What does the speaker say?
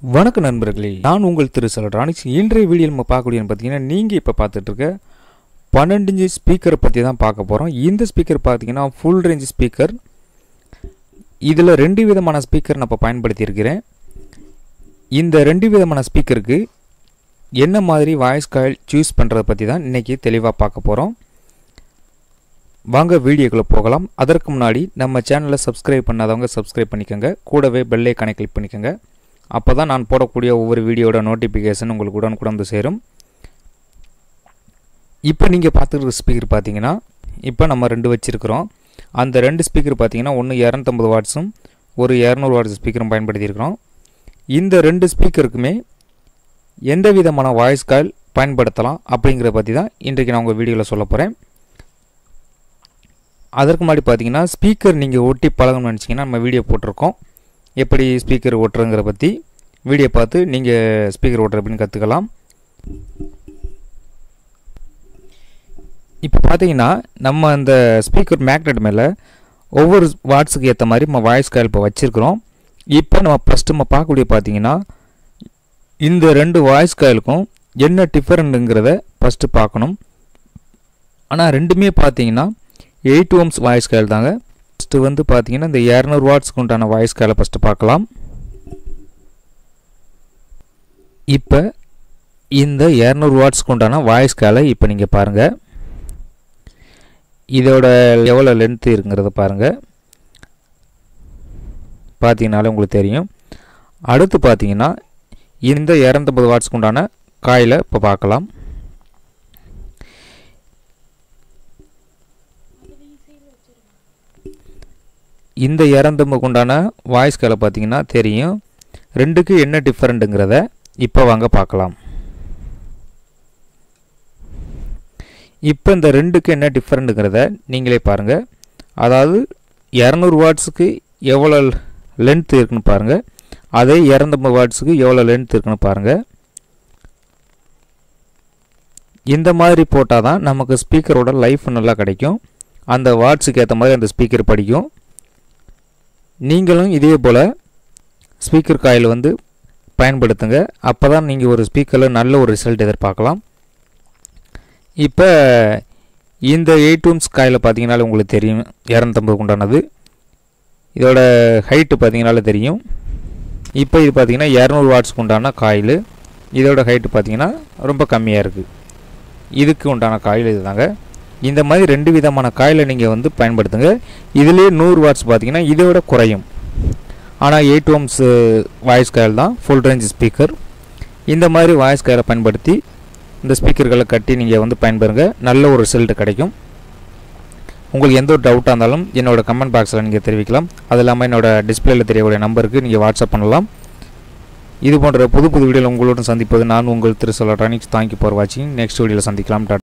வணக்கம் நண்பர்களே நான் உங்கள் திரு செல்வராணிக்ஸ் இன்றைய வீடியோ நம்ம பார்க்கக்கூடியன்னு பார்த்தீங்கன்னா நீங்கள் இப்போ பார்த்துட்டு இருக்க பன்னெண்டு இன்ச்சு ஸ்பீக்கரை பற்றி தான் பார்க்க போகிறோம் இந்த ஸ்பீக்கர் பார்த்தீங்கன்னா ஃபுல் ரேஞ்ச் ஸ்பீக்கர் இதில் ரெண்டு விதமான ஸ்பீக்கர் நான் இப்போ பயன்படுத்தியிருக்கிறேன் இந்த ரெண்டு விதமான ஸ்பீக்கருக்கு என்ன மாதிரி வாய்ஸ் காயில் சூஸ் பண்ணுறதை பற்றி தான் இன்றைக்கி தெளிவாக பார்க்க போகிறோம் வாங்க வீடியோக்குள்ளே போகலாம் அதற்கு முன்னாடி நம்ம சேனலை சப்ஸ்கிரைப் பண்ணாதவங்க சப்ஸ்கிரைப் பண்ணிக்கோங்க கூடவே பெல்லை கனெக்ட் கிளிக் பண்ணிக்கோங்க அப்போ தான் நான் போடக்கூடிய ஒவ்வொரு வீடியோட நோட்டிஃபிகேஷன் உங்களுக்கு உடனுக்குடன் வந்து சேரும் இப்போ நீங்கள் பார்த்துருக்க ஸ்பீக்கர் பார்த்தீங்கன்னா இப்போ நம்ம ரெண்டு வச்சுருக்கிறோம் அந்த ரெண்டு ஸ்பீக்கர் பார்த்தீங்கன்னா ஒன்று இரநூத்தம்பது வாட்ஸும் ஒரு இரநூறு வாட்ஸ் ஸ்பீக்கரும் பயன்படுத்தியிருக்கிறோம் இந்த ரெண்டு ஸ்பீக்கருக்குமே எந்த விதமான வாய்ஸ் கால் பயன்படுத்தலாம் அப்படிங்கிறத பற்றி தான் இன்றைக்கு நான் உங்கள் வீடியோவில் சொல்ல போகிறேன் அதற்கு முன்னாடி பார்த்தீங்கன்னா ஸ்பீக்கர் நீங்கள் ஒட்டி பழகணும்னு நினச்சிங்கன்னா நம்ம வீடியோ போட்டிருக்கோம் எப்படி ஸ்பீக்கர் ஓட்டுறங்கிற பற்றி வீடியோ பார்த்து நீங்கள் ஸ்பீக்கர் ஓட்டுற அப்படின்னு கற்றுக்கலாம் இப்போ பார்த்தீங்கன்னா நம்ம அந்த ஸ்பீக்கர் மேக்னெட் மேலே ஒவ்வொரு வாட்ஸுக்கு ஏற்ற மாதிரி நம்ம வாய்ஸ் கால் இப்போ வச்சுருக்கிறோம் இப்போ நம்ம ஃபஸ்ட்டு நம்ம பார்க்கக்கூடிய பார்த்தீங்கன்னா இந்த ரெண்டு வாய்ஸ் காயிலுக்கும் என்ன டிஃபரெண்ட்டுங்கிறத ஃபஸ்ட்டு பார்க்கணும் ஆனால் ரெண்டுமே பார்த்தீங்கன்னா எயிட் ஓம்ஸ் வாய்ஸ் காயில் தாங்க ஃபஸ்ட்டு வந்து பார்த்தீங்கன்னா இந்த இரநூறு வாட்ஸ்க்கு உண்டான வாய்ஸ் காலை ஃபஸ்ட்டு பார்க்கலாம் இப்போ இந்த இரநூறு வாட்ஸ்க்கு உண்டான வாய்ஸ் காலை இப்போ நீங்கள் பாருங்கள் இதோட எவ்வளோ லென்த்து இருக்குங்கிறத பாருங்கள் பார்த்தீங்கனாலே உங்களுக்கு தெரியும் அடுத்து பார்த்தீங்கன்னா இந்த இரநூத்தம்பது வாட்ஸ்க்கு உண்டான காயில் இப்போ பார்க்கலாம் இந்த இரநூத்தம்பதுக்கு உண்டான வாய்ஸ் காலை பார்த்தீங்கன்னா தெரியும் ரெண்டுக்கு என்ன டிஃப்ரெண்ட்டுங்கிறத இப்போ வாங்க பார்க்கலாம் இப்போ இந்த ரெண்டுக்கு என்ன டிஃப்ரெண்ட்டுங்கிறத நீங்களே பாருங்கள் அதாவது இரநூறு வாட்ஸுக்கு எவ்வளோ லென்த் இருக்குன்னு பாருங்கள் அதே இரநூத்தம்பது வாட்ஸுக்கு எவ்வளோ லென்த் இருக்குன்னு பாருங்கள் இந்த மாதிரி போட்டால் தான் நமக்கு ஸ்பீக்கரோட லைஃப் நல்லா கிடைக்கும் அந்த வாட்ஸுக்கு ஏற்ற மாதிரி அந்த ஸ்பீக்கர் படிக்கும் நீங்களும் இதே போல் ஸ்பீக்கர் காயில் வந்து பயன்படுத்துங்க அப்போ தான் நீங்கள் ஒரு ஸ்பீக்கரில் நல்ல ஒரு ரிசல்ட் எதிர்பார்க்கலாம் இப்போ இந்த எயிட் ரூம்ஸ் காயில் பார்த்தீங்கனாலே உங்களுக்கு தெரியும் இரநூத்தம்பது உண்டானது இதோட ஹைட்டு பார்த்தீங்கனாலே தெரியும் இப்போ இது பார்த்தீங்கன்னா இரநூறு வாட்ஸ்க்கு உண்டான காயில் இதோட ஹைட்டு பார்த்தீங்கன்னா ரொம்ப கம்மியாக இருக்குது இதுக்கு உண்டான காயில் இது தாங்க இந்த மாதிரி ரெண்டு விதமான காயில் நீங்கள் வந்து பயன்படுத்துங்க இதிலே நூறு வாட்ஸ் பார்த்தீங்கன்னா இதை விட குறையும் ஆனால் எயிட் ஓம்ஸ் வாய்ஸ் காயில் தான் ஃபுல் ரேஞ்ச் ஸ்பீக்கர் இந்த மாதிரி வாய்ஸ் காயில் பயன்படுத்தி இந்த ஸ்பீக்கர்களை கட்டி நீங்கள் வந்து பயன்பெறுங்க நல்ல ஒரு ரிசல்ட் கிடைக்கும் உங்களுக்கு எந்த ஒரு டவுட்டாக இருந்தாலும் என்னோடய கமெண்ட் பாக்ஸில் நீங்கள் தெரிவிக்கலாம் அது இல்லாமல் என்னோடய டிஸ்பிளேயில் தெரியக்கூடிய நம்பருக்கு நீங்கள் வாட்ஸ்அப் பண்ணலாம் இது போன்ற புது புது வீடியோவில் உங்களுடன் சந்திப்பது நான் உங்கள் திரு சொல்ல டானிக்ஸ் தேங்க்யூ ஃபார் வாட்சிங் நெக்ஸ்ட் வீடியோவில் சந்திக்கலாம் டாட்